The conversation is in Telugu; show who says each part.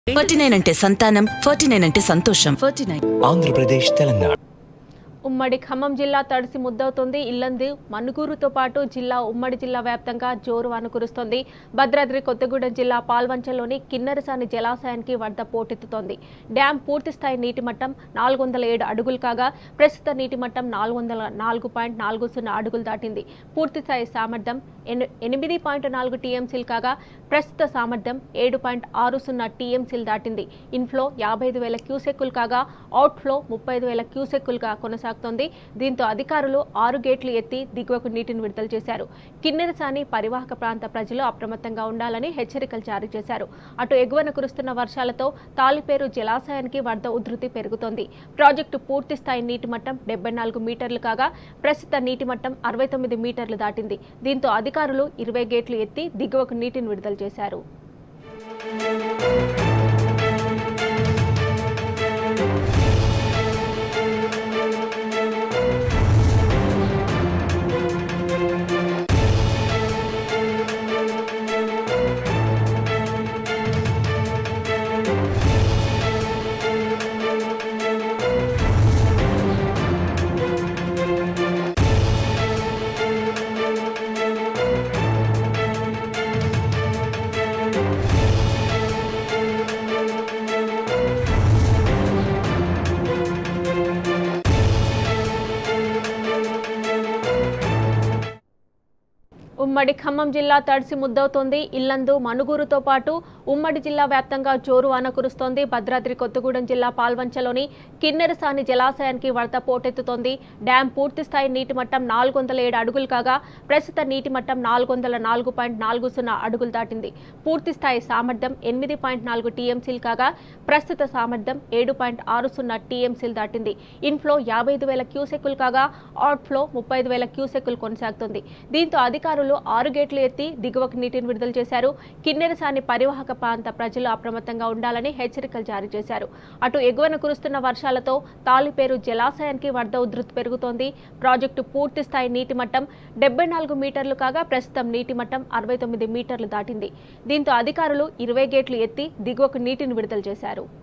Speaker 1: ఫార్టీ నైన్ అంటే సంతానం ఫార్టీ నైన్ అంటే సంతోషం ఫార్టీ నైన్
Speaker 2: ఆంధ్రప్రదేశ్ తెలంగాణ
Speaker 3: ఉమ్మడి ఖమ్మం జిల్లా తడిసి ముద్దవుతుంది ఇల్లందు మనుగూరుతో పాటు జిల్లా ఉమ్మడి జిల్లా వ్యాప్తంగా జోరు వాన కురుస్తోంది భద్రాద్రి కొత్తగూడెం జిల్లా పాల్వంచలోని కిన్నెరసాని జలాశయానికి వరద పోటెత్తుతోంది డ్యాం పూర్తి స్థాయి నీటి మట్టం నాలుగు వందల ఏడు అడుగులు కాగా ప్రస్తుత నీటి మట్టం నాలుగు వందల నాలుగు పాయింట్ నాలుగు సున్నా అడుగులు దాటింది పూర్తి స్థాయి సామర్థ్యం ఎన్- ఎనిమిది పాయింట్ నాలుగు టీఎంసీలు కాగా ప్రస్తుత సామర్థ్యం ఏడు పాయింట్ ఆరు సున్నా టీఎంసీలు దాటింది ఇన్ఫ్లో యాభై ఐదు వేల క్యూసెక్కులు కాగా అవుట్ఫ్లో ముప్పై ఐదు వేల క్యూసెక్కులుగా కొనసాగుతోంది దీంతో అధికారులు ఆరు గేట్లు ఎత్తి దిగువకు నీటిని విడుదల చేశారు కిన్నెరసాని పరివాహక ప్రాంత ప్రజలు అప్రమత్తంగా ఉండాలని హెచ్చరికలు జారీ చేశారు అటు ఎగువన కురుస్తున్న వర్షాలతో తాలిపేరు జలాశయానికి వరద ఉధృతి పెరుగుతోంది ప్రాజెక్టు పూర్తి స్థాయి నీటి మట్టం డెబ్బై నాలుగు మీటర్లు కాగా ప్రస్తుత నీటి మట్టం అరవై తొమ్మిది మీటర్లు దాటింది దీంతో అధికారులు ఇరవై గేట్లు ఎత్తి దిగువకు నీటిని విడుదల చేశారు ఉమ్మడి ఖమ్మం జిల్లా తడిసి ముద్దవుతోంది ఇల్లందు మనుగూరుతో పాటు ఉమ్మడి జిల్లా వ్యాప్తంగా జోరు వాన కురుస్తోంది భద్రాద్రి కొత్తగూడెం జిల్లా పాల్వంచలోని కిన్నెరసాని జలాశయానికి వరద పోటెత్తుతోంది డ్యాం పూర్తి స్థాయి నీటి మట్టం నాలుగు వందల ఏడు అడుగులు కాగా ప్రస్తుత నీటి మట్టం నాలుగు వందల నాలుగు పాయింట్ నాలుగు సున్నా అడుగులు దాటింది పూర్తి స్థాయి సామర్థ్యం ఎనిమిది పాయింట్ నాలుగు టీఎంసీలు కాగా ప్రస్తుత సామర్థ్యం ఏడు పాయింట్ ఆరు సున్నా టీఎంసీలు దాటింది ఇన్ఫ్లో యాభై ఐదు వేల క్యూసెక్కులు కాగా అవుట్ఫ్లో ముప్పై ఐదు వేల క్యూసెక్కులు కొనసాగుతుంది దీంతో అధికారులు ఆరు గేట్లు ఎత్తి దిగువకు నీటిని విడుదల చేశారు కిన్నెరసాని పరివాహక ప్రాంత ప్రజలు అప్రమత్తంగా ఉండాలని హెచ్చరికలు జారీ చేశారు అటు ఎగువన కురుస్తున్న వర్షాలతో తాలిపేరు జలాశయానికి వరద ఉధృతి పెరుగుతోంది ప్రాజెక్టు పూర్తి స్థాయి నీటి మట్టం డెబ్బై నాలుగు మీటర్లు కాగా ప్రస్తుతం నీటి మట్టం అరవై తొమ్మిది మీటర్లు దాటింది దీంతో అధికారులు ఇరవై గేట్లు ఎత్తి దిగువకు నీటిని విడుదల చేశారు